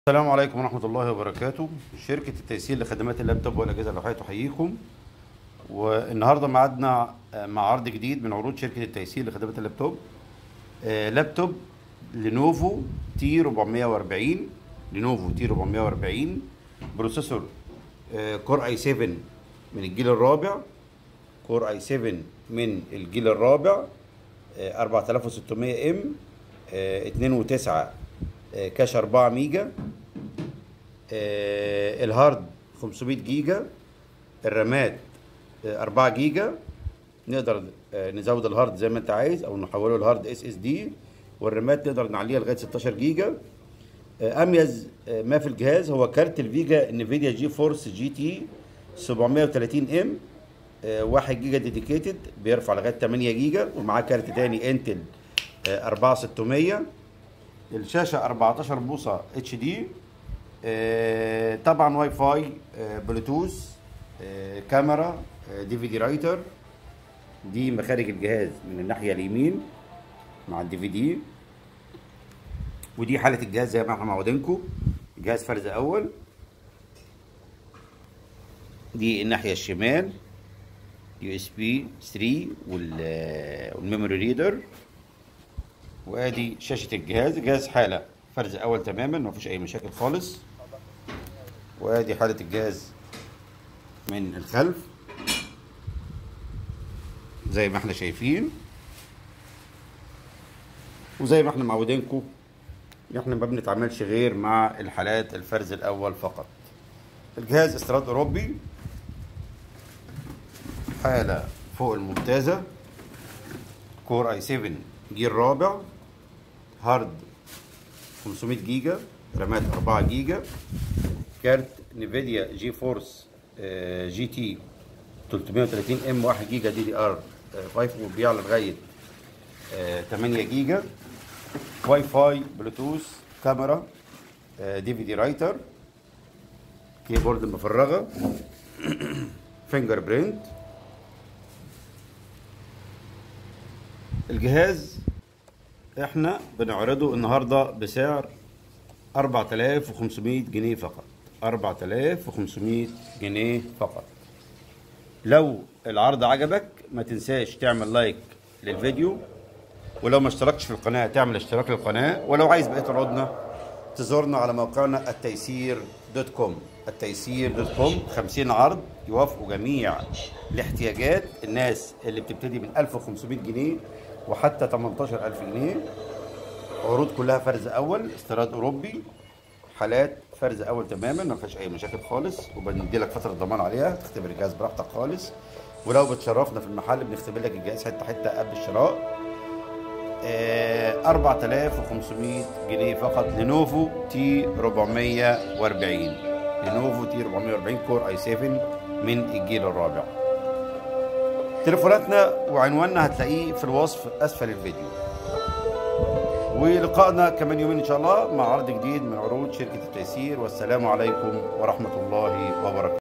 السلام عليكم ورحمة الله وبركاته شركة التيسير لخدمات اللابتوب والأجهزة اللوحية تحييكم والنهاردة معادنا مع عرض جديد من عروض شركة التيسير لخدمات اللابتوب آه، لابتوب لينوفو تي 440 لينوفو تي 440 بروسيسور آه، كور اي 7 من الجيل الرابع كور اي 7 من الجيل الرابع آه، 4600 ام 2 و9 كاش 4 ميجا آه، الهارد 500 جيجا الرامات آه، 4 جيجا نقدر آه، نزود الهارد زي ما انت عايز او نحوله لهارد اس اس دي والرامات نقدر نعليها لغايه 16 جيجا آه، اميز آه، ما في الجهاز هو كارت الفيجا انفيديا جي فورس جي تي 730 ام 1 جيجا ديديكيتد بيرفع لغايه 8 جيجا ومعاه كارت تاني انتل 4600 الشاشه 14 بوصه اتش دي طبعا واي فاي آه، بلوتوث آه، كاميرا دي في دي رايتر دي مخارج الجهاز من الناحيه اليمين مع الدي في دي ودي حاله الجهاز زي ما احنا معودينكم جهاز فرز اول دي الناحيه الشمال يو اس بي 3 وال- والميموري ريدر وادي شاشه الجهاز الجهاز حاله فرز اول تماما ما فيش اي مشاكل خالص وادي حاله الجهاز من الخلف زي ما احنا شايفين وزي ما احنا معودينكم احنا ما بنتعاملش غير مع الحالات الفرز الاول فقط الجهاز استيراد اوروبي حاله فوق الممتازه كور اي 7 جيل رابع هارد 500 جيجا رامات 4 جيجا كارت نيفيديا جي فورس آه، جي تي 330 ام 1 جيجا دي دي ار 5 وبيعلى لغايه آه، 8 جيجا واي فاي بلوتوث كاميرا دي في دي رايتر كيبورد مفرغه فينجر برينت الجهاز احنا بنعرضه النهارده بسعر 4500 جنيه فقط 4500 جنيه فقط لو العرض عجبك ما تنساش تعمل لايك للفيديو ولو ما اشتركتش في القناة تعمل اشتراك للقناة ولو عايز بقية عروضنا تزورنا على موقعنا التيسير دوت كوم التيسير دوت كوم 50 عرض يوافقوا جميع الاحتياجات الناس اللي بتبتدي من 1500 جنيه وحتى 18000 جنيه عروض كلها فرز اول استيراد اوروبي حالات فرز اول تماما ما فيهاش اي مشاكل خالص وبندي لك فتره ضمان عليها تختبر الجهاز براحتك خالص ولو بتشرفنا في المحل بنختبر لك الجهاز حته حته قبل الشراء آه، 4500 جنيه فقط لينوفو تي 440 لينوفو تي 440 كور اي 7 من الجيل الرابع تليفوناتنا وعنواننا هتلاقيه في الوصف اسفل الفيديو ولقائنا كمان يومين ان شاء الله مع عرض جديد من عروض شركه التيسير والسلام عليكم ورحمه الله وبركاته